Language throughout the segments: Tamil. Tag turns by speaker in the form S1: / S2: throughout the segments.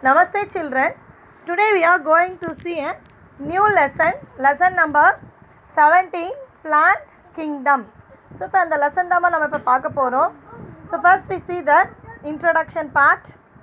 S1: Namaste children. Today we are going to see a new lesson, lesson number 17, plant kingdom. So இப்போ அந்த lesson தான் நம்ம இப்போ பார்க்க போகிறோம் So first we see the introduction part.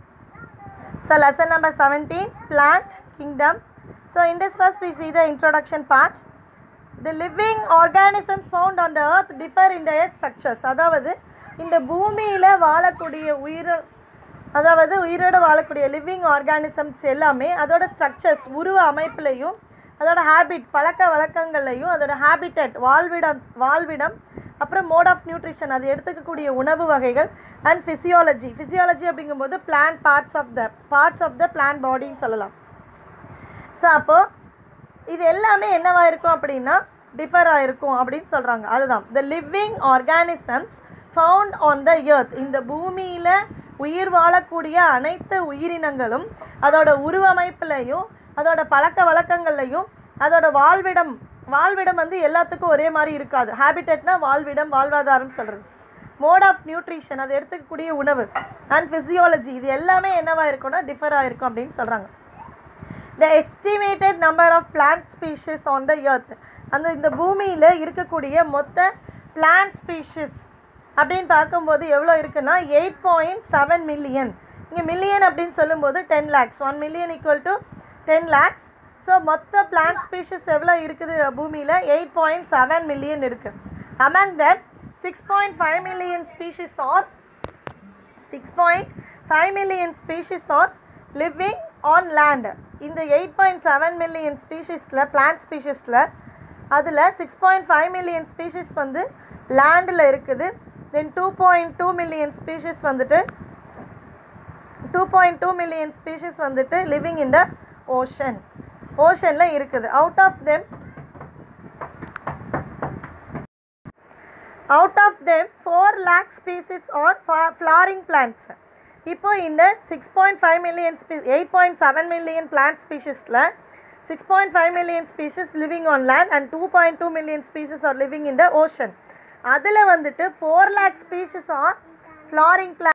S1: So lesson number 17, plant kingdom. So in this first we see the introduction part. The living organisms found on the earth differ in their structures. அதாவது இந்த பூமியில் வாழக்கூடிய உயிர் அதாவது உயிரோட வாழக்கூடிய லிவிங் ஆர்கானிசம்ஸ் எல்லாமே அதோட ஸ்ட்ரக்சர்ஸ் உருவ அமைப்புலையும் அதோட ஹேபிட் பழக்க வழக்கங்கள்லையும் அதோட ஹேபிட்டட் வாழ்விடம் வாழ்விடம் அப்புறம் மோட் ஆஃப் நியூட்ரிஷன் அது எடுத்துக்கக்கூடிய உணவு வகைகள் அண்ட் ஃபிசியாலஜி ஃபிசியாலஜி அப்படிங்கும்போது plan parts of the parts of the plan பாடின்னு சொல்லலாம் ஸோ அப்போது இது எல்லாமே என்னவா இருக்கும் அப்படின்னா டிஃபர் ஆயிருக்கும் அப்படின்னு சொல்கிறாங்க அதுதான் the living organisms found on the earth இந்த பூமியில் உயிர் வாழக்கூடிய அனைத்து உயிரினங்களும் அதோட உருவமைப்புலையும் அதோட பழக்க வழக்கங்கள்லையும் அதோட வாழ்விடம் வாழ்விடம் வந்து எல்லாத்துக்கும் ஒரே மாதிரி இருக்காது ஹேபிட்டட்னா வாழ்விடம் வாழ்வாதாரம் சொல்கிறது மோட் ஆஃப் நியூட்ரிஷன் அதை எடுத்துக்கக்கூடிய உணவு அண்ட் ஃபிசியாலஜி இது எல்லாமே என்னவா இருக்கும்னா டிஃபர் ஆயிருக்கும் அப்படின்னு சொல்கிறாங்க the estimated number of plant species on the earth அந்த இந்த பூமியில் இருக்கக்கூடிய மொத்த பிளான்ட் ஸ்பீஷிஸ் அப்படின்னு பார்க்கும்போது எவ்வளோ இருக்குன்னா எயிட் பாயிண்ட் செவன் மில்லியன் இங்கே மில்லியன் அப்படின்னு சொல்லும்போது ten lakhs one million equal to ten lakhs so மொத்த பிளான்ட் ஸ்பீஷிஸ் எவ்வளோ இருக்குது பூமியில் எயிட் பாயிண்ட் செவன் மில்லியன் இருக்குது among the six point five million species are six point five million species are living on land இந்த எயிட் பாயிண்ட் செவன் மில்லியன் ஸ்பீஷிஸில் பிளான்ட் ஸ்பீஷிஸில் அதில் six point five million species வந்து லேண்டில் இருக்குது then two point two million species வந்துட்டு two point two million species வந்துட்டு லிவிங் இன் த ஓஷன் ஓஷனில் இருக்குது out of them out of them four lakh species are flowering plants இப்போ இந்த சிக்ஸ் பாயிண்ட் ஃபைவ் மில்லியன் ஸ்பீ eight point seven million plant ஸ்பீஷிஸில் six point five million species living on land and two point two million species are living in the ocean அதில் வந்துட்டு four lakh species are flowering plant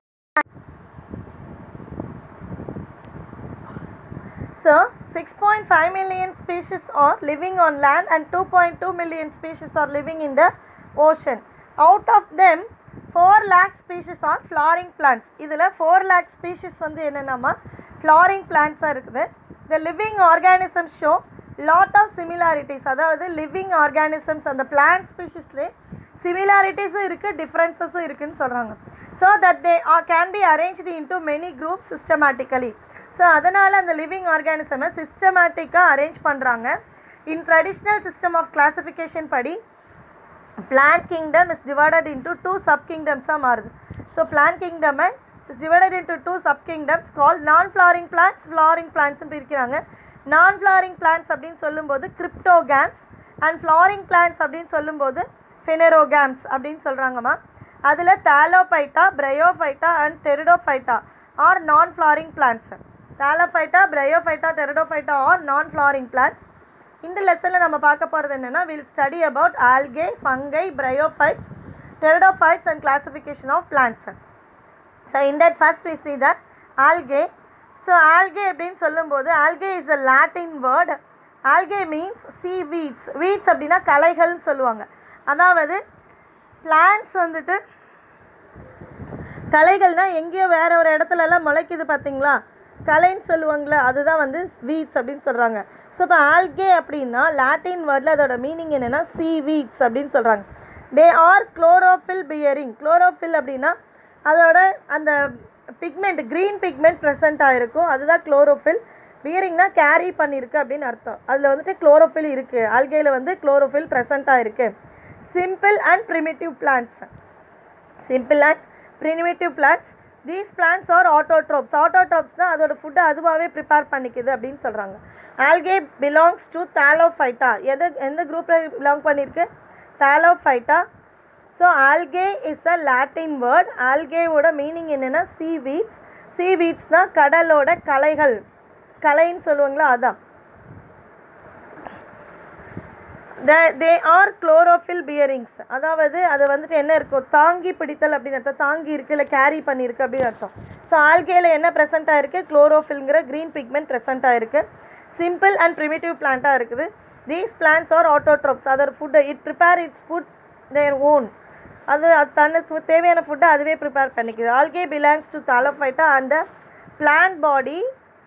S1: so six point five million species are living on land and two point two million species are living in the ocean out of them four lakh species are flowering plants இதில் ஃபோர் லேக் ஸ்பீஷிஸ் வந்து என்னென்னமா ஃப்ளாரிங் பிளான்ட்ஸாக இருக்குது the living organisms show lot of similarities அதாவது லிவிங் ஆர்கானிசம்ஸ் அந்த பிளான்ட் ஸ்பீஷிஸ்லேயே சிமிலாரிட்டிஸும் இருக்குது டிஃப்ரென்சஸும் இருக்குதுன்னு சொல்கிறாங்க so that they can be arranged into many group systematically so அதனால் அந்த லிவிங் ஆர்கானிசமை சிஸ்டமேட்டிக்காக அரேஞ்ச் பண்ணுறாங்க in traditional system of classification படி plant kingdom is divided into two sub கிங்டம்ஸாக மாறுது ஸோ பிளான்ட் கிங்டமை is divided into two sub kingdoms call non flowering plants flooring பிளான்ட்ஸ்னு பிரிக்கிறாங்க நான் ஃப்ளாரிங் பிளான்ட்ஸ் அப்படின்னு சொல்லும்போது கிரிப்டோகேம்ஸ் அண்ட் ஃப்ளாரிங் பிளான்ட்ஸ் அப்படின்னு சொல்லும்போது ஃபெனரோகேம்ஸ் அப்படின்னு சொல்கிறாங்கம்மா அதில் thallophyta bryophyta and pteridophyta are non flowering plants thallophyta bryophyta pteridophyta are non flowering plants இந்த லெசனில் நம்ம பார்க்க போகிறது என்னென்னா will study about algae fungi bryophytes pteridophytes and classification of plants so in that first we see that algae so algae அப்படின்னு சொல்லும்போது algae is a Latin word algae means sea weeds weeds அப்படின்னா கலைகள்னு சொல்லுவாங்க அதாவது பிளான்ட்ஸ் வந்துட்டு கலைகள்னால் எங்கேயோ வேற ஒரு இடத்துலலாம் முளைக்குது பார்த்தீங்களா கலைன்னு சொல்லுவாங்களே அதுதான் வந்து வீட்ஸ் அப்படின்னு சொல்கிறாங்க ஸோ இப்போ ஆல்கே அப்படின்னா லாட்டின் வேர்டில் அதோட மீனிங் என்னென்னா சி வீட்ஸ் அப்படின்னு சொல்கிறாங்க they are chlorophyll bearing chlorophyll அப்படின்னா அதோட அந்த பிக்மெண்ட் க்ரீன் பிக்மெண்ட் ப்ரெசென்ட் ஆகிருக்கும் அதுதான் குளோரோஃபில் பியரிங்னா கேரி பண்ணியிருக்கு அப்படின்னு அர்த்தம் அதில் வந்துட்டு குளோரோஃபில் இருக்குது ஆல்கேயில் வந்து குளோரோஃபில் ப்ரெசென்ட் ஆகிருக்கு simple and primitive plants simple and primitive plants these plans are autotrophs ஆட்டோட்ரோப்ஸ்னால் அதோட ஃபுட்டை அதுவாகவே ப்ரிப்பேர் பண்ணிக்குது அப்படின்னு சொல்கிறாங்க ஆல்கே பிலாங்ஸ் டு தாலோஃபைட்டா எது எந்த குரூப்பில் பிலாங் பண்ணியிருக்கு thallophyta so algae is a Latin word ஆல்கேவோட மீனிங் என்னென்னா சீ வீட்ஸ் சீ வீட்ஸ்னால் கடலோட கலைகள் கலைன்னு சொல்லுவாங்களா அதான் தே ஆர் குளோரோஃபில் பியரிங்ஸ் அதாவது அது வந்துட்டு என்ன இருக்கும் தாங்கி பிடித்தல் அப்படின்னு அர்த்தம் தாங்கி இருக்கு இல்லை கேரி பண்ணியிருக்கு அப்படின்னு அர்த்தம் ஸோ ஆல்கேல என்ன ப்ரெசென்ட் ஆயிருக்கு குளோரோஃபில்ங்கிற க்ரீன் பிக்மெண்ட் ப்ரெசென்ட் ஆயிருக்கு சிம்பிள் அண்ட் ப்ரிமிட்டிவ் பிளான்ட்டாக இருக்குது these plans are autotrophs other food it prepare its food their own அது அது தனக்கு தேவையான ஃபுட்டை அதுவே ப்ரிப்பேர் பண்ணிக்குது algae belongs to thallophyta and plant body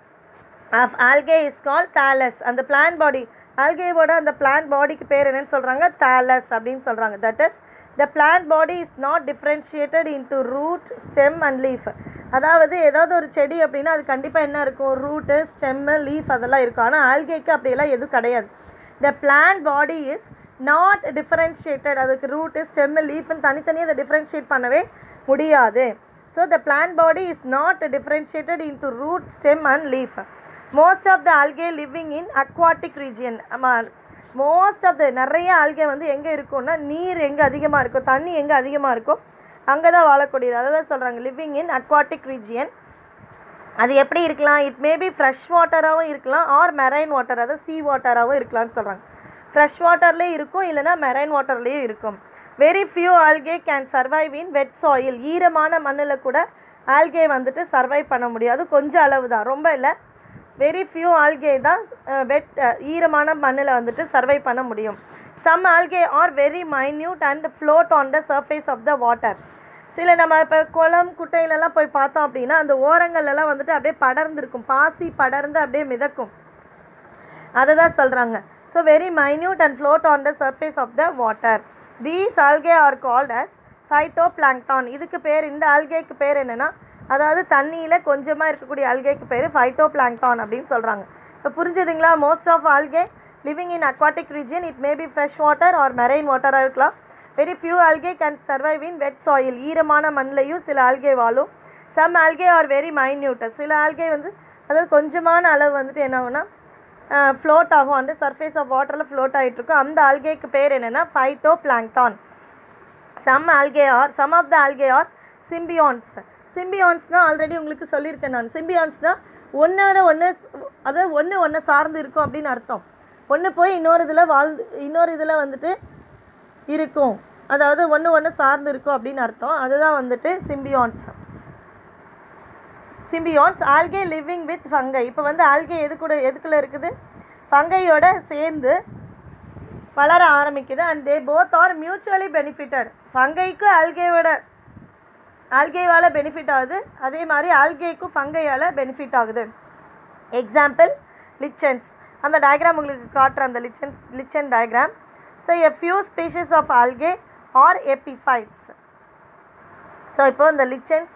S1: of algae is call thallus அந்த பிளான் பாடி ஆல்கேவோட அந்த பிளான் பாடிக்கு பேர் என்னன்னு சொல்கிறாங்க தாலஸ் அப்படின்னு சொல்கிறாங்க that is the plant body is not differentiated into root stem and leaf அதாவது ஏதாவது ஒரு செடி அப்படின்னா அது கண்டிப்பாக என்ன இருக்கும் ரூட்டு ஸ்டெம்மு லீஃப் அதெல்லாம் இருக்கும் ஆனால் ஆல்கேக்கு அப்படியெல்லாம் எதுவும் கிடையாது the plant body is not differentiated அதுக்கு ரூட்டு ஸ்டெம்மு லீஃப்னு தனித்தனியாக அதை டிஃப்ரென்ஷியேட் பண்ணவே முடியாது so the plant body is not differentiated into root stem and leaf most of the algae living in aquatic region ஆமாம் மோஸ்ட் ஆஃப் த நிறைய ஆல்கே வந்து எங்கே இருக்கும்னா நீர் எங்கே அதிகமாக இருக்கோ தண்ணி எங்கே அதிகமாக இருக்கோ அங்கே தான் வாழக்கூடியது அதை தான் சொல்கிறாங்க லிவிங் இன் அக்வாட்டிக் ரீஜியன் அது எப்படி இருக்கலாம் இட் மேபி ஃப்ரெஷ் வாட்டராகவும் இருக்கலாம் ஆர் மெரைன் வாட்டர் அதாவது சீ வாட்டராகவும் இருக்கலாம்னு சொல்கிறாங்க ஃப்ரெஷ் வாட்டர்லேயும் இருக்கும் இல்லைனா மெரைன் வாட்டர்லேயும் இருக்கும் very few algae can survive in wet soil ஈரமான மண்ணில் கூட ஆல்கே வந்துட்டு சர்வைவ் பண்ண முடியும் அது கொஞ்சம் அளவு தான் ரொம்ப இல்லை வெரி ஃபியூ ஆல்கே தான் வெட் ஈரமான மண்ணில் வந்துட்டு சர்வை பண்ண முடியும் some algae are very minute and float on the surface of the water சில நம்ம இப்போ குளம் குட்டையிலலாம் போய் பார்த்தோம் அப்படின்னா அந்த ஓரங்கள்லாம் வந்துட்டு அப்படியே படர்ந்துருக்கும் பாசி படர்ந்து அப்படியே மிதக்கும் அதை தான் சொல்கிறாங்க so very minute and float on the surface of the water these algae are called as phytoplankton இதுக்கு பேர் இந்த ஆல்கேக்கு பேர் என்னென்னா அதாவது தண்ணியில் கொஞ்சமாக இருக்கக்கூடிய ஆல்கேக்கு பேர் ஃபைட்டோ பிளாங்டான் அப்படின்னு சொல்கிறாங்க இப்போ புரிஞ்சுதுங்களா most of algae living in aquatic region it may be fresh water or marine வாட்டராக இருக்கலாம் very few algae can survive in wet soil ஈரமான மண்ணிலையும் சில ஆல்கே வாழும் some algae are very minute சில ஆல்கே வந்து அதாவது கொஞ்சமான அளவு வந்துட்டு என்ன ஆகும்னா ஃப்ளோட் ஆகும் அந்த சர்ஃபேஸ் ஆஃப் வாட்டரில் ஃப்ளோட் ஆகிட்டு இருக்கும் அந்த ஆல்கேக்கு பேர் என்னென்னா phytoplankton some algae are some of the algae are symbionts சிம்பியான்ஸ்னால் ஆல்ரெடி உங்களுக்கு சொல்லியிருக்கேன் நான் சிம்பியான்ஸ்னால் ஒன்றோட ஒன்று அதாவது ஒன்று ஒன்று சார்ந்து இருக்கும் அப்படின்னு அர்த்தம் ஒன்று போய் இன்னொரு இதில் வாழ்ந்து இன்னொரு இதில் வந்துட்டு இருக்கும் அதாவது ஒன்று ஒன்று சார்ந்து இருக்கும் அப்படின்னு அர்த்தம் அதுதான் வந்துட்டு symbionts symbionts algae living with fungi இப்போ வந்து ஆல்கே எது கூட எதுக்குள்ள இருக்குது ஃபங்கையோட சேர்ந்து வளர ஆரம்பிக்குது and they both are mutually benefited ஃபங்கைக்கு ஆல்கேவோட ஆல்கேவால் பெனிஃபிட் ஆகுது அதே மாதிரி ஆல்கேக்கும் ஃபங்கையால் பெனிஃபிட் ஆகுது எக்ஸாம்பிள் லிச்சன்ஸ் அந்த டயக்ராம் உங்களுக்கு காட்டுற அந்த lichens lichen diagram so a few species of algae are epiphytes so இப்போ இந்த லிச்சன்ஸ்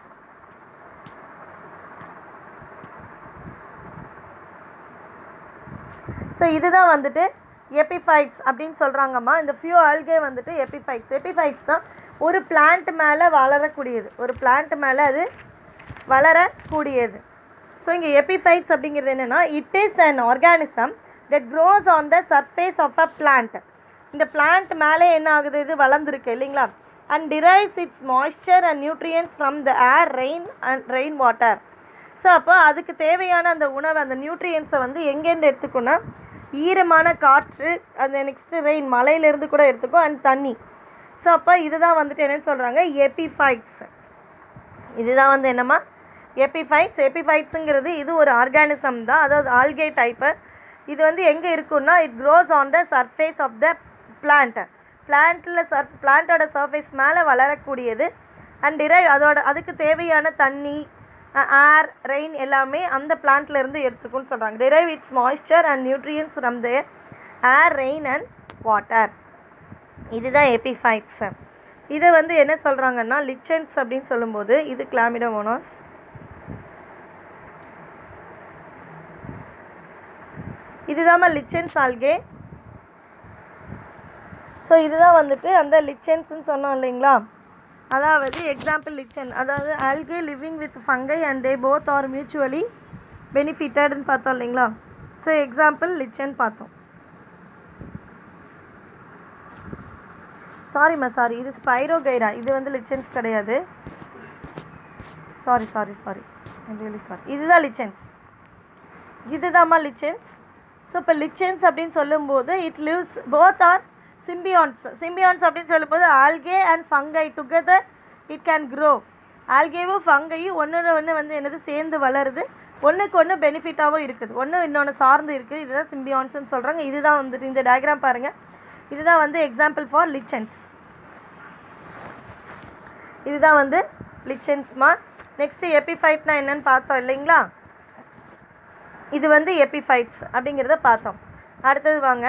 S1: ஸோ இதுதான் வந்துட்டு எபிஃபைட்ஸ் அப்படின்னு சொல்கிறாங்கம்மா இந்த ஃபியூ ஆல்கே வந்துட்டு எபிஃபைட்ஸ் எபிஃபைட்ஸ் தான் ஒரு பிளான்ட் மேலே வளரக்கூடியது ஒரு பிளான்ட் மேலே அது வளரக்கூடியது ஸோ இங்கே எபிஃபைட்ஸ் அப்படிங்கிறது என்னென்னா it is an organism that grows on the surface of a plant இந்த பிளான்ட் மேலே என்ன ஆகுது இது வளர்ந்துருக்கு இல்லைங்களா and derives its moisture and nutrients from the air rain and rain water so அப்போ அதுக்கு தேவையான அந்த உணவு அந்த நியூட்ரியன்ஸை வந்து எங்கேருந்து எடுத்துக்கோன்னா ஈரமான காற்று அந்த நெக்ஸ்ட்டு ரெயின் மலையிலேருந்து கூட எடுத்துக்கும் அண்ட் தண்ணி ஸோ அப்போ இதுதான் வந்துட்டு என்னன்னு சொல்கிறாங்க எபிஃபைட்ஸ் இதுதான் வந்து என்னம்மா எபிஃபைட்ஸ் எபிஃபைட்ஸுங்கிறது இது ஒரு ஆர்கானிசம் தான் அதாவது ஆல்கே டைப்பு இது வந்து எங்கே இருக்குன்னா it grows on the surface of the plant பிளான்ட்டில் சர் பிளான்ட்டோட சர்ஃபேஸ் மேலே வளரக்கூடியது அண்ட் டிரைவ் அதோட அதுக்கு தேவையான தண்ணி ஏர் ரெயின் எல்லாமே அந்த பிளான்ட்ல இருந்து எடுத்துக்கும்னு சொல்கிறாங்க derive its moisture and nutrients from the air rain and water இதுதான் எபிஃபைட்ஸ் இதை வந்து என்ன சொல்கிறாங்கன்னா லிச்சன்ஸ் அப்படின்னு சொல்லும்போது இது கிளாமிடோமோனாஸ் இதுதாம்மா லிச்சன்ஸ் ஆல்கே ஸோ இதுதான் வந்துட்டு அந்த லிச்சன்ஸ்னு சொன்னோம் இல்லைங்களா அதாவது எக்ஸாம்பிள் லிச்சன் அதாவது algae living with fungi and they both are mutually பெனிஃபிட்டட்னு பார்த்தோம் இல்லைங்களா ஸோ எக்ஸாம்பிள் லிச்சன் பார்த்தோம் சாரிம்மா சாரி இது ஸ்பைரோகைரா இது வந்து லிச்சன்ஸ் கிடையாது sorry sorry sorry really sorry இதுதான் லிச்சன்ஸ் இதுதாம்மா லிச்சன்ஸ் ஸோ இப்போ லிச்சன்ஸ் அப்படின்னு சொல்லும்போது it lives both are symbionts symbionts அப்படின்னு சொல்லும்போது algae and fungi together it can grow ஆல்கேவும் ஃபங்கையும் ஒன்றோட ஒன்று வந்து என்னது சேர்ந்து வளருது ஒன்றுக்கு ஒன்று பெனிஃபிட்டாகவும் இருக்குது ஒன்று இன்னொன்று சார்ந்து இருக்குது இதுதான் சிம்பியான்ஸ்னு சொல்கிறாங்க இதுதான் வந்துட்டு இந்த டயக்ராம் பாருங்கள் இதுதான் வந்து எக்ஸாம்பிள் ஃபார் லிச்சன்ஸ் இதுதான் வந்து லிச்சன்ஸ்மா நெக்ஸ்ட்டு எபிஃபைட்னா என்னன்னு பார்த்தோம் இல்லைங்களா இது வந்து எபிஃபைட்ஸ் அப்படிங்கிறத பார்த்தோம் அடுத்தது வாங்க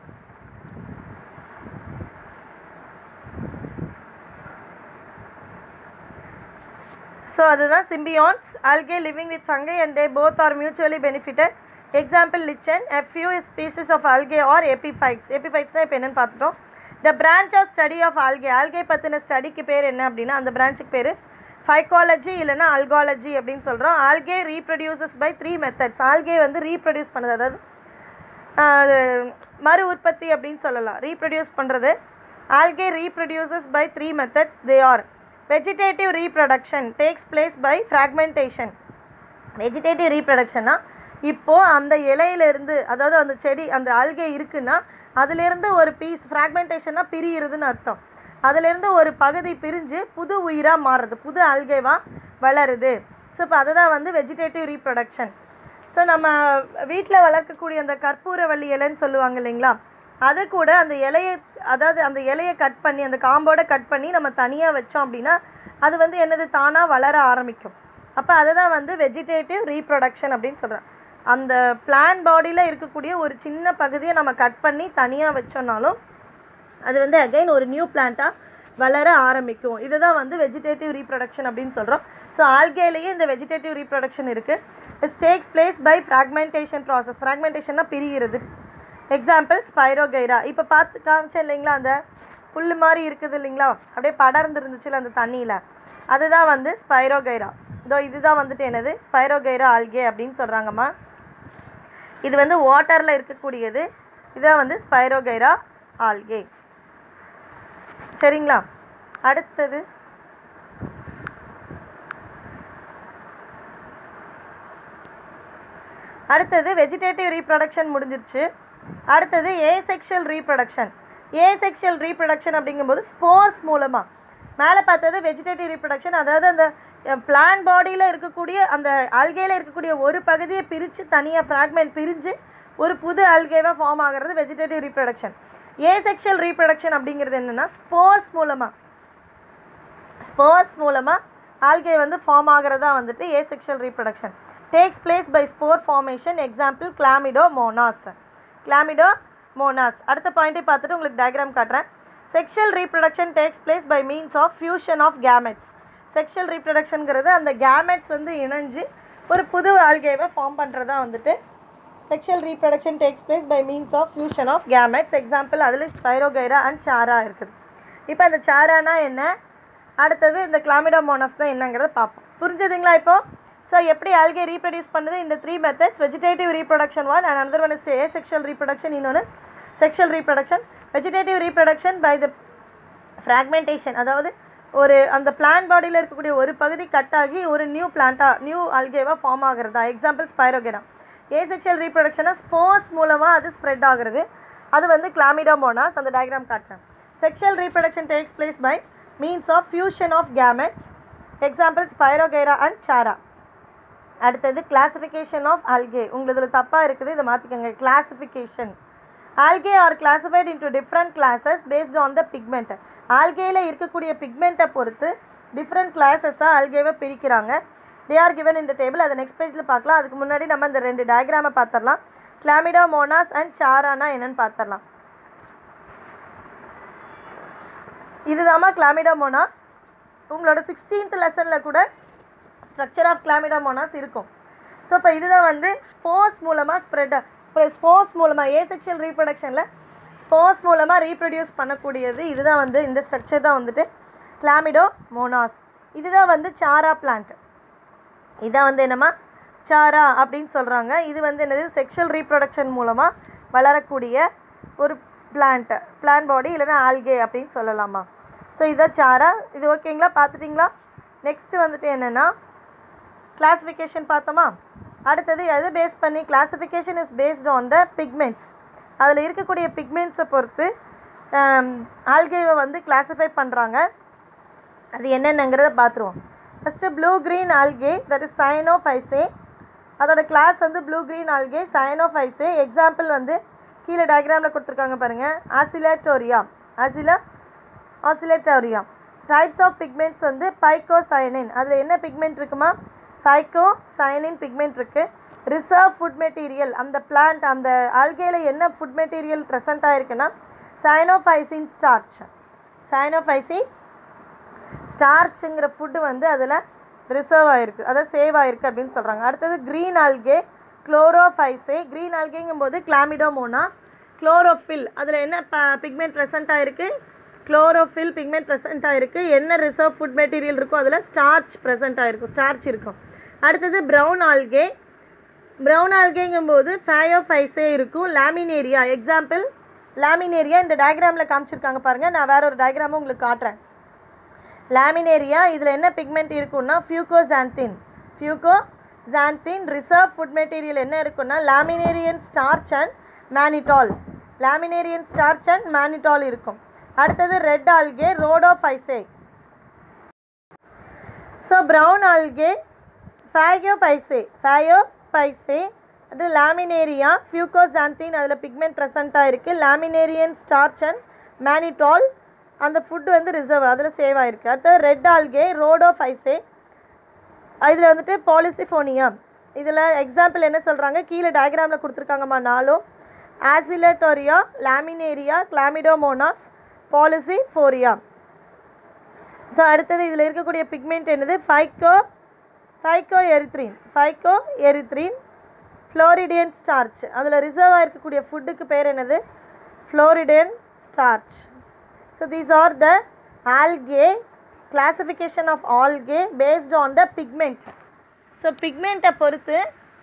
S1: ஸோ அதுதான் symbionts algae living with fungi and they both are mutually benefited example lichen a few species of algae or epiphytes epiphytesனா இப்போ என்னன்னு பார்த்துட்டோம் the branch of study of algae algae பற்றின ஸ்டடிக்கு பேர் என்ன அப்படின்னா அந்த பிரான்ச்சுக்கு பேர் ஃபைக்காலஜி இல்லைன்னா அல்காலஜி அப்படின்னு சொல்கிறோம் algae reproduces by three methods algae வந்து ரீப்ரொடியூஸ் பண்ணுது அதாவது அது மறு உற்பத்தி அப்படின்னு சொல்லலாம் ரீப்ரொடியூஸ் பண்ணுறது algae reproduces by three methods they are vegetative reproduction takes place by fragmentation vegetative ரீப்ரொடக்ஷன்னா இப்போது அந்த இலையிலேருந்து அதாவது அந்த செடி அந்த ஆல்கே இருக்குன்னா அதுலேருந்து ஒரு பீஸ் ஃப்ராக்மெண்டேஷனாக பிரியிறதுன்னு அர்த்தம் அதுலேருந்து ஒரு பகுதி பிரிஞ்சு புது உயிராக மாறுறது புது ஆல்கேவாக வளருது ஸோ இப்போ அதுதான் வந்து வெஜிடேட்டிவ் ரீப்ரொடக்ஷன் ஸோ நம்ம வீட்டில் வளர்க்கக்கூடிய அந்த கற்பூரவள்ளி இலைன்னு சொல்லுவாங்க இல்லைங்களா அது கூட அந்த இலையை அதாவது அந்த இலையை கட் பண்ணி அந்த காம்போட கட் பண்ணி நம்ம தனியாக வச்சோம் அப்படின்னா அது வந்து என்னது தானாக வளர ஆரம்பிக்கும் அப்போ அதை தான் வந்து வெஜிடேட்டிவ் ரீப்ரொடக்ஷன் அப்படின்னு சொல்கிறேன் அந்த பிளான் பாடியில் இருக்கக்கூடிய ஒரு சின்ன பகுதியை நம்ம கட் பண்ணி தனியாக வச்சோம்னாலும் அது வந்து அகைன் ஒரு நியூ பிளான்ட்டாக வளர ஆரம்பிக்கும் இதை தான் வந்து வெஜிடேட்டிவ் ரீப்ரொடக்ஷன் அப்படின்னு சொல்கிறோம் ஸோ ஆல்கேலேயே இந்த வெஜிடேட்டிவ் ரீப்ரொடக்ஷன் இருக்குது it takes place by fragmentation process ஃப்ராக்மெண்டேஷன்னா பிரிகிறது எக்ஸாம்பிள் ஸ்பைரோகைரா இப்போ பார்த்து காமிச்சேன் இல்லைங்களா அந்த புல் மாதிரி இருக்குது இல்லைங்களா அப்படியே படர்ந்து இருந்துச்சுல அந்த தண்ணியில் அதுதான் வந்து ஸ்பைரோகைரா இதோ இதுதான் வந்துட்டு என்னது ஸ்பைரோகைரா ஆல்கே அப்படின்னு சொல்கிறாங்கம்மா இது வந்து வாட்டரில் இருக்கக்கூடியது இதான் வந்து ஸ்பைரோகைரா ஆல்கே சரிங்களா அடுத்தது அடுத்தது வெஜிடேட்டிவ் ரீப்ரொடக்ஷன் முடிஞ்சிருச்சு அடுத்தது ஏசெக்ஷுவல் ரீப்ரொடக்ஷன் ஏசெக்ஷுவல் ரீப்ரொடக்ஷன் அப்படிங்கும்போது ஸ்போர்ஸ் மூலமாக மேலே பார்த்தது வெஜிடேட்டிவ் ரீப்ரொடக்ஷன் அதாவது அந்த பிளான் பாடியில் இருக்கக்கூடிய அந்த ஆல்கேல இருக்கக்கூடிய ஒரு பகுதியை பிரித்து தனியாக ஃப்ராக்மெண்ட் பிரிஞ்சு ஒரு புது ஆல்கேவாக ஃபார்ம் ஆகிறது வெஜிடேட்டிவ் ரீப்ரொடக்ஷன் ஏசெக்ஷுவல் ரீப்ரொடக்ஷன் அப்படிங்கிறது என்னென்னா ஸ்போர்ஸ் மூலமாக ஸ்போர்ஸ் மூலமாக ஆல்கே வந்து ஃபார்ம் ஆகிறதா வந்துட்டு asexual reproduction takes place by spore formation example Chlamydomonas Chlamydomonas அடுத்த பாயிண்ட்டை பார்த்துட்டு உங்களுக்கு டயக்ராம் காட்டுறேன் sexual reproduction takes place by means of fusion of gametes sexual ரீப்ரொடக்ஷனுங்கிறது அந்த கேமெட்ஸ் வந்து இணைஞ்சு ஒரு புது ஆல்கேவை ஃபார்ம் பண்ணுறதா வந்துட்டு sexual reproduction takes place by means of fusion of gametes example அதில் ஸ்பைரோகைரா அண்ட் சாரா இருக்குது இப்போ அந்த சாரானா என்ன அடுத்தது இந்த கிளாமிடோமோனஸ் தான் என்னங்கிறத பார்ப்போம் புரிஞ்சுதுங்களா இப்போ ஸோ எப்படி ஆல்கே ரீப்ரொடியூஸ் பண்ணுது இந்த three methods vegetative reproduction one and another one is asexual reproduction இன்னொன்று sexual reproduction vegetative reproduction by the fragmentation அதாவது ஒரு அந்த பிளான்ட் பாடியில் இருக்கக்கூடிய ஒரு பகுதி கட் ஆகி ஒரு நியூ பிளான்ட்டாக நியூ அல்கேவாக ஃபார்ம் ஆகிறதா எக்ஸாம்பிள் ஸ்பைரோகெனா ஏசெக்ஷுவல் ரீப்ரொடக்ஷனாக ஸ்போர்ஸ் மூலமாக அது ஸ்ப்ரெட் ஆகுறது அது வந்து கிளாமிடோமோனாஸ் அந்த டயக்ராம் காட்டுறேன் sexual reproduction takes place by means of fusion of gametes example Spirogyra and Chara அடுத்தது கிளாசிஃபிகேஷன் ஆஃப் ஆல்கே உங்களுதில் தப்பாக இருக்குது இதை மாற்றிக்கோங்க classification algae are classified into different classes based on the pigment ஆல்கேயில் இருக்கக்கூடிய பிக்மெண்ட்டை பொறுத்து டிஃப்ரெண்ட் கிளாஸஸாக ஆல்கேவை பிரிக்கிறாங்க தே ஆர் கிவன் இந்த டேபிள் அதை நெக்ஸ்ட் பேஜில் பார்க்கலாம் அதுக்கு முன்னாடி நம்ம இந்த ரெண்டு டயக்ராமை பார்த்துடலாம் கிளாமிடா மோனாஸ் அண்ட் சாரானா என்னன்னு பார்த்துடலாம் இதுதாம்மா கிளாமிடோமோனாஸ் உங்களோட சிக்ஸ்டீன்த் லெசனில் கூட ஸ்ட்ரக்சர் ஆஃப் கிளாமிடோமோனாஸ் இருக்கும் ஸோ இப்போ இதுதான் வந்து ஸ்போர்ஸ் மூலமாக ஸ்ப்ரெட் ஸ்போர்ஸ் மூலமாக ஏசெக்ஷுவல் ரீப்ரொடக்ஷனில் ஸ்போர்ஸ் மூலமாக ரீப்ரொடியூஸ் பண்ணக்கூடியது இதுதான் வந்து இந்த ஸ்ட்ரக்சர் தான் வந்துட்டு கிளாமிடோ மோனாஸ் இதுதான் வந்து சாரா பிளான்ட் இதான் வந்து என்னம்மா சாரா அப்படின்னு சொல்கிறாங்க இது வந்து என்னது செக்ஷுவல் ரீப்ரொடக்ஷன் மூலமாக வளரக்கூடிய ஒரு பிளான்ட் பிளான் பாடி இல்லைன்னா ஆல்கே அப்படின்னு சொல்லலாமா ஸோ இதான் சாரா இது ஓகேங்களா பார்த்துட்டிங்களா நெக்ஸ்ட்டு வந்துட்டு என்னென்னா கிளாஸிஃபிகேஷன் பார்த்தோமா அடுத்தது எது பேஸ் பண்ணி classification is based on the pigments அதில் இருக்கக்கூடிய பிக்மெண்ட்ஸை பொறுத்து ஆல்கேவை வந்து கிளாஸிஃபை பண்ணுறாங்க அது என்னென்னங்கிறத பார்த்துருவோம் first blue green algae that is Cyanophyceae அதோட கிளாஸ் வந்து blue green algae Cyanophyceae example வந்து கீழே டயக்ராமில் கொடுத்துருக்காங்க பாருங்கள் ஆசிலேட்டோரியா ஆசிலா ஆசிலேட்டோரியா டைப்ஸ் ஆஃப் பிக்மெண்ட்ஸ் வந்து பைக்கோ சயனின் அதில் என்ன பிக்மெண்ட் இருக்குமா ஃபைக்கோ சயனின் பிக்மெண்ட் இருக்குது ரிசர்வ் ஃபுட் மெட்டீரியல் அந்த பிளான்ட் அந்த ஆல்கேல என்ன ஃபுட் மெட்டீரியல் ப்ரெசென்ட் ஆகிருக்குன்னா சைனோஃபைசின் ஸ்டார்ச் சைனோஃபைசின் ஸ்டார்ச்சுங்கிற ஃபுட்டு வந்து அதில் ரிசர்வ் ஆகிருக்கு அதாவது சேவ் ஆகிருக்கு அப்படின்னு சொல்கிறாங்க அடுத்தது க்ரீன் ஆல்கே குளோரோஃபைசே க்ரீன் ஆல்கேங்கும் போது கிளாமிடோமோனாஸ் குளோரோஃபில் அதில் என்ன ப பிக்மெண்ட் ப்ரெசென்ட் ஆகிருக்கு குளோரோஃபில் பிக்மெண்ட் ப்ரெசென்ட் ஆகிருக்கு என்ன ரிசர்வ் ஃபுட் மெட்டீரியல் இருக்கோ அதில் ஸ்டார்ச் ப்ரெசென்ட் ஆகிருக்கும் ஸ்டார்ச் இருக்கும் அடுத்தது ப்ரௌன் ஆல்கே ப்ரௌன் ஆல்கேங்கும்போது ஃபயோஃபைஸே இருக்கும் லாமினேரியா எக்ஸாம்பிள் லாமினேரியா இந்த டயக்ராமில் காமிச்சிருக்காங்க பாருங்கள் நான் வேற ஒரு டயக்ராமும் உங்களுக்கு காட்டுறேன் லாமினேரியா இதில் என்ன பிக்மெண்ட் இருக்குன்னா fucoxanthin fucoxanthin reserve food material என்ன இருக்குன்னா laminarin starch and mannitol laminarin starch and mannitol இருக்கும் அடுத்தது red algae Rhodophyceae so brown algae Phaeophyceae Phaeophyceae அது லாமினேரியா ஃபியூகோசாந்தின் அதில் பிக்மெண்ட் ப்ரெசண்ட்டாக இருக்குது லாமினேரியன் ஸ்டார்ச் அண்ட் மேனிட்டால் அந்த ஃபுட்டு வந்து ரிசர்வ் அதில் சேவ் ஆகிருக்கு அடுத்தது ரெட் ஆல்கே ரோடோஃபைசே இதில் வந்துட்டு பாலிசிஃபோனியா இதில் எக்ஸாம்பிள் என்ன சொல்கிறாங்க கீழே டயக்ராமில் கொடுத்துருக்காங்கம்மா நாலும் Oscillatoria Laminaria Chlamydomonas Polysiphonia so அடுத்தது இதில் இருக்கக்கூடிய பிக்மெண்ட் என்னது ஃபைக்கோ phycoerythrin phycoerythrin floridean starch அதில் ரிசர்வ் ஆகிருக்கக்கூடிய ஃபுட்டுக்கு பேர் என்னது floridean starch so these are the algae classification of algae based on the pigment so பிக்மெண்ட்டை பொறுத்து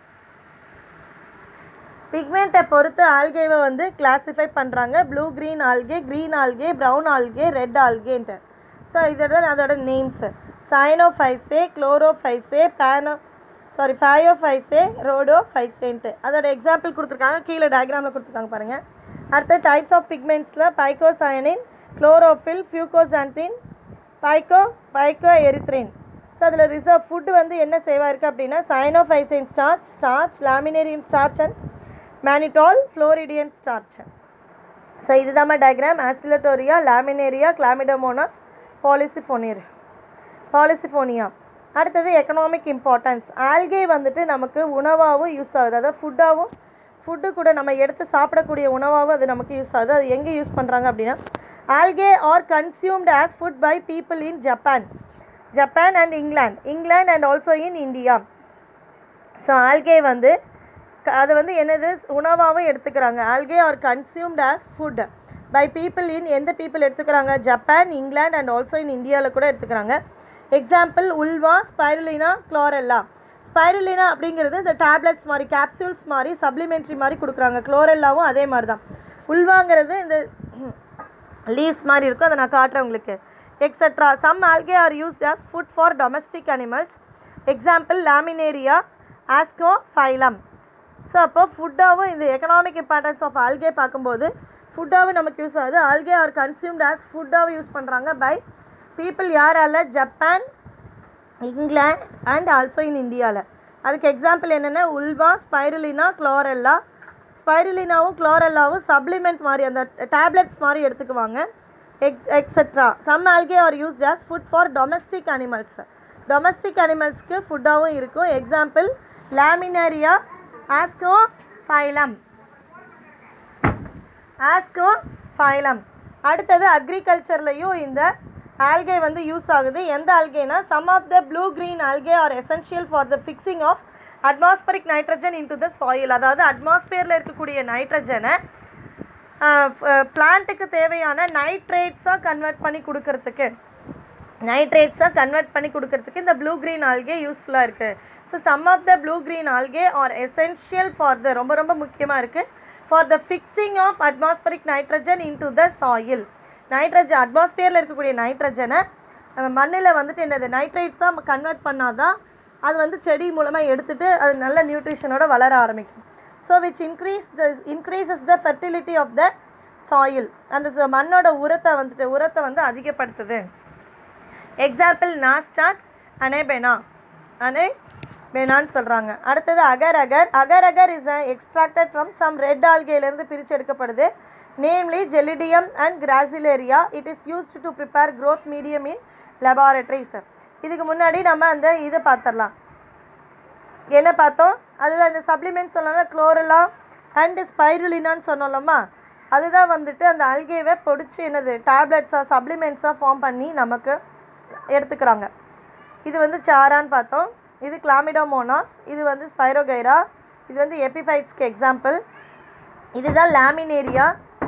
S1: பிக்மெண்ட்டை பொறுத்து ஆல்கேவை வந்து கிளாஸிஃபை பண்ணுறாங்க blue green algae green algae brown algae red ஆல்கேன்ட்டு ஸோ இதோட அதோட நேம்ஸு சைனோஃபைசே குளோரோஃபைசே பேனோ சாரி ஃபயோஃபைசே ரோடோஃபைசேன்ட்டு அதோட எக்ஸாம்பிள் கொடுத்துருக்காங்க கீழே டயக்ராமில் கொடுத்துருக்காங்க பாருங்கள் அடுத்த டைப்ஸ் ஆஃப் பிக்மெண்ட்ஸில் பைக்கோசயனின் குளோரோஃபில் ஃபியூகோசாந்தின் பைக்கோ பைக்கோ எரித்ரின் ஸோ அதில் ரிசர்வ் ஃபுட்டு வந்து என்ன சேவாக இருக்குது அப்படின்னா cyanophycin starch starch laminarin starch and mannitol floridean starch so இதுதான் diagram Oscillatoria Laminaria Chlamydomonas Polysiphonia Polysiphonia அடுத்தது எக்கனாமிக் இம்பார்ட்டன்ஸ் ஆல்கே வந்துட்டு நமக்கு உணவாகவும் யூஸ் ஆகுது அதாவது ஃபுட்டாகவும் ஃபுட்டு கூட நம்ம எடுத்து சாப்பிடக்கூடிய உணவாகவும் அது நமக்கு யூஸ் ஆகுது அது எங்கே யூஸ் பண்ணுறாங்க அப்படின்னா algae are consumed as food by people in Japan Japan and England England and also in India so algae வந்து க- அது வந்து என்னது உணவாகவும் எடுத்துக்கிறாங்க algae are consumed as food by people in எந்த பீப்புள் எடுத்துக்கிறாங்க Japan England and also in இந்தியாவில் கூட எடுத்துக்கிறாங்க example Ulva Spirulina Chlorella Spirulina அப்படிங்கிறது இந்த டேப்லெட்ஸ் மாதிரி கேப்சூல்ஸ் மாதிரி சப்ளிமெண்ட்ரி மாதிரி கொடுக்குறாங்க குளோரெல்லாவும் அதே மாதிரி தான் உல்வாங்கிறது இந்த லீவ்ஸ் மாதிரி இருக்கும் அதை நான் காட்டுறேன் உங்களுக்கு extra some algae are used as food for domestic animals example Laminaria Ascophyllum so அப்போ ஃபுட்டாகவும் இந்த எக்கனாமிக் இம்பார்ட்டன்ஸ் ஆஃப் ஆல்கே பார்க்கும்போது ஃபுட்டாகவும் நமக்கு யூஸ் ஆகுது ஆல்கே ஆர் கன்சியூம்ட் as ஃபுட்டாகவும் யூஸ் பண்ணுறாங்க பை பீப்புள் யாரால Japan England and also in இந்தியாவில் அதுக்கு எக்ஸாம்பிள் என்னென்ன உல்வா ஸ்பைருலினா குளோரெல்லா ஸ்பைருலினாவும் குளோரெல்லாவும் சப்ளிமெண்ட் மாதிரி அந்த டேப்லெட்ஸ் மாதிரி எடுத்துக்குவாங்க எக் etcetera some algae are used as food for domestic animals domestic அனிமல்ஸ்க்கு ஃபுட்டாகவும் இருக்கும் example Laminaria Ascophyllum Ascophyllum அடுத்தது அக்ரிகல்ச்சர்லையும் இந்த ஆல்கே வந்து யூஸ் ஆகுது எந்த ஆல்கேனா some of the blue green algae R essential for the fixing of atmospheric nitrogen into the soil அதாவது அட்மாஸ்பியரில் இருக்கக்கூடிய நைட்ரஜனை பிளான்ட்டுக்கு தேவையான நைட்ரேட்ஸாக கன்வெர்ட் பண்ணி கொடுக்கறதுக்கு நைட்ரேட்ஸாக கன்வெர்ட் பண்ணி கொடுக்கறதுக்கு இந்த ப்ளூ green algae யூஸ்ஃபுல்லாக இருக்குது so some of the blue green algae are essential for the ரொம்ப ரொம்ப முக்கியமாக இருக்குது for the fixing of atmospheric nitrogen into the soil nitrogen அட்மாஸ்பியரில் இருக்கக்கூடிய நைட்ரஜனை நம்ம மண்ணில் வந்துட்டு என்னது நைட்ரேட்ஸாக கன்வெர்ட் பண்ணாதான் அது வந்து செடி மூலமாக எடுத்துட்டு அது நல்ல நியூட்ரிஷனோட வளர ஆரம்பிக்கும் so which increase the increases the fertility of the soil அந்த ச- மண்ணோட உரத்தை வந்துட்டு உரத்தை வந்து அதிகப்படுத்துது எக்ஸாம்பிள் நாஸ்டாக் அனேபெனா அனே பெனான்னு சொல்கிறாங்க அடுத்தது agar agar agar agar is extracted from some red ஆல்கேலேருந்து பிரித்து எடுக்கப்படுது namely Gelidium and Gracilaria it is used to prepare growth medium in laboratories இதுக்கு முன்னாடி நம்ம அந்த இதை பார்த்துடலாம் என்ன பார்த்தோம் அதுதான் இந்த சப்ளிமெண்ட் சொல்லணும்னா குளோரலா அண்ட் ஸ்பைருலினான்னு சொன்னோம்லம்மா அதுதான் வந்துட்டு அந்த அல்கேவை பொடிச்சு என்னது டேப்லெட்ஸாக சப்ளிமெண்ட்ஸாக ஃபார்ம் பண்ணி நமக்கு எடுத்துக்கிறாங்க இது வந்து சாரான்னு பார்த்தோம் இது கிளாமிடோமோனாஸ் இது வந்து ஸ்பைரோகைரா இது வந்து எபிஃபைட்ஸ்க்கு எக்ஸாம்பிள் இதுதான் laminaria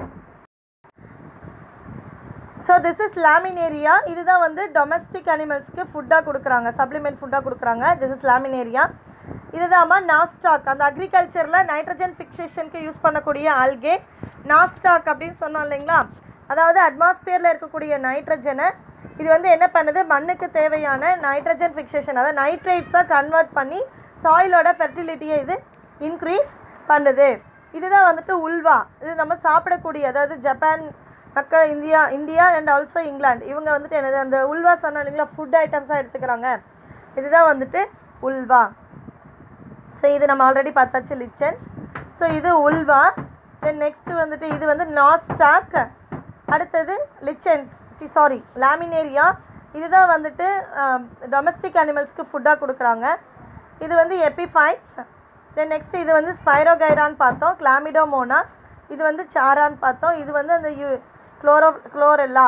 S1: so this is laminaria இதுதான் வந்து டொமஸ்டிக் அனிமல்ஸ்க்கு ஃபுட்டாக கொடுக்குறாங்க சப்ளிமெண்ட் ஃபுட்டாக கொடுக்குறாங்க திஸ் இஸ் லேமினேரியா இதுதாம்மா நாஸ்டாக் அந்த அக்ரிகல்ச்சரில் நைட்ரஜன் ஃபிக்சேஷனுக்கு யூஸ் பண்ணக்கூடிய ஆல்கே நாஸ்டாக் அப்படின்னு சொன்னோம் இல்லைங்களா அதாவது அட்மாஸ்பியரில் இருக்கக்கூடிய நைட்ரஜனை இது வந்து என்ன பண்ணுது மண்ணுக்கு தேவையான நைட்ரஜன் ஃபிக்சேஷன் அதாவது நைட்ரேட்ஸாக கன்வெர்ட் பண்ணி சாயிலோட ஃபெர்டிலிட்டியை இது இன்க்ரீஸ் பண்ணுது இதுதான் வந்துட்டு உல்வா இது நம்ம சாப்பிடக்கூடிய அதாவது ஜப்பான் மக்கள் India India and also England இவங்க வந்துட்டு என்னது அந்த உல்வா சொன்னோம் இல்லைங்களா ஃபுட் ஐட்டம்ஸாக எடுத்துக்கிறாங்க இதுதான் வந்துட்டு உல்வா ஸோ இது நம்ம ஆல்ரெடி பார்த்தாச்சு லிச்சன்ஸ் ஸோ இது உல்வா தென் நெக்ஸ்ட் வந்துட்டு இது வந்து நாஸ்டாக் அடுத்தது லிச்சன்ஸ் சி சாரி லாமினேரியா இதுதான் வந்துட்டு டொமஸ்டிக் அனிமல்ஸ்க்கு ஃபுட்டாக கொடுக்குறாங்க இது வந்து எபிஃபைட்ஸ் தென் நெக்ஸ்ட் இது வந்து ஸ்பைரோகைரான்னு பார்த்தோம் கிளாமிடோமோனாஸ் இது வந்து சாரான்னு பார்த்தோம் இது வந்து அந்த யூ குளோரோ குளோரெல்லா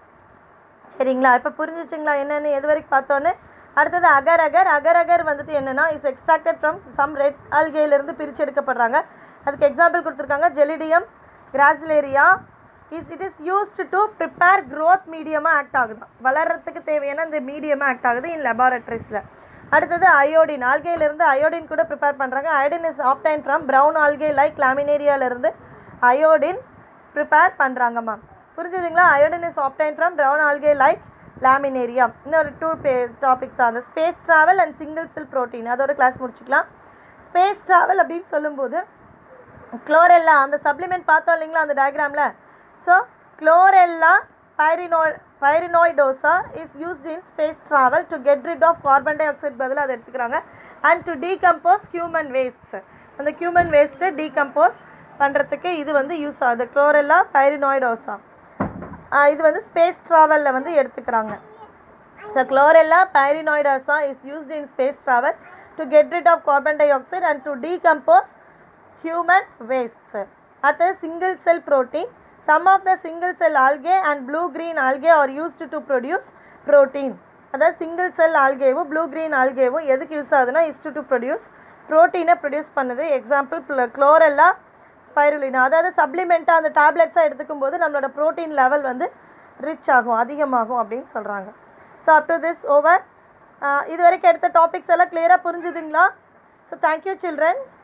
S1: சரிங்களா இப்போ புரிஞ்சிச்சுங்களா என்னென்னு எது வரைக்கும் பார்த்தோன்னு அடுத்தது அகர் அகர் அகர் அகர் வந்துட்டு என்னென்னா is extracted from some red ஆல்கேலேருந்து பிரித்து எடுக்கப்படுறாங்க அதுக்கு எக்ஸாம்பிள் கொடுத்துருக்காங்க gelidium gracilaria is it is used to prepare growth மீடியமாக ஆக்ட் ஆகுது வளர்கிறதுக்கு தேவையான இந்த மீடியமாக ஆக்ட் ஆகுது இன் லெபார்டரிஸில் அடுத்தது அயோடின் ஆல்கேலேருந்து அயோடின் கூட ப்ரிப்பேர் பண்ணுறாங்க iodine is obtain from brown algae like லாமினேரியாவிலேருந்து அயோடின் ப்ரிப்பேர் பண்ணுறாங்கம்மா புரிஞ்சுதுங்களா iodine is obtain from brown algae like laminaria இன்னொரு டூ பே டாபிக்ஸ் தான் அந்த space travel and single cell protein அதோட கிளாஸ் முடிச்சுக்கலாம் ஸ்பேஸ் ட்ராவல் அப்படின்னு சொல்லும்போது குளோரெல்லா அந்த சப்ளிமெண்ட் பார்த்தோம் இல்லைங்களா அந்த டயக்ராமில் ஸோ குளோரெல்லா பைரினோ pyrenoidosa is used in space travel to get rid of carbon tie dioxide பதிலாக அதை எடுத்துக்கிறாங்க and to decompose human wastes அந்த ஹியூமன் வேஸ்ட்டை டீகம்போஸ் பண்ணுறதுக்கு இது வந்து யூஸ் ஆகுது குளோரெல்லா பைரினோய்டோசா இது வந்து ஸ்பேஸ் ட்ராவலில் வந்து எடுத்துக்கிறாங்க So chlorella pyrenoidasa is used in space travel to get rid of carbon dioxide and to decompose human wastes. அடுத்தது single cell protein. Some of the single cell algae and blue green algae are used to produce protein. அதாவது சிங்கிள் செல் ஆல்கேவும் ப்ளூ கிரீன் ஆல்கேவும் எதுக்கு யூஸ் ஆகுதுன்னா இஸ் டு ப்ரொடியூஸ் ப்ரோட்டீனை ப்ரொடியூஸ் பண்ணுது எக்ஸாம்பிள் குளோரெல்லா ஸ்பைருலினா அதாவது சப்ளிமெண்ட்டாக அந்த டேப்லெட்ஸாக எடுத்துக்கும் போது நம்மளோட ப்ரோட்டீன் லெவல் வந்து ரிச் ஆகும் அதிகமாகும் அப்படின்னு சொல்கிறாங்க so up to this over இது வரைக்கும் எடுத்த டாபிக்ஸ் எல்லாம் கிளியராக புரிஞ்சுதுங்களா ஸோ தேங்க்யூ சில்ட்ரன்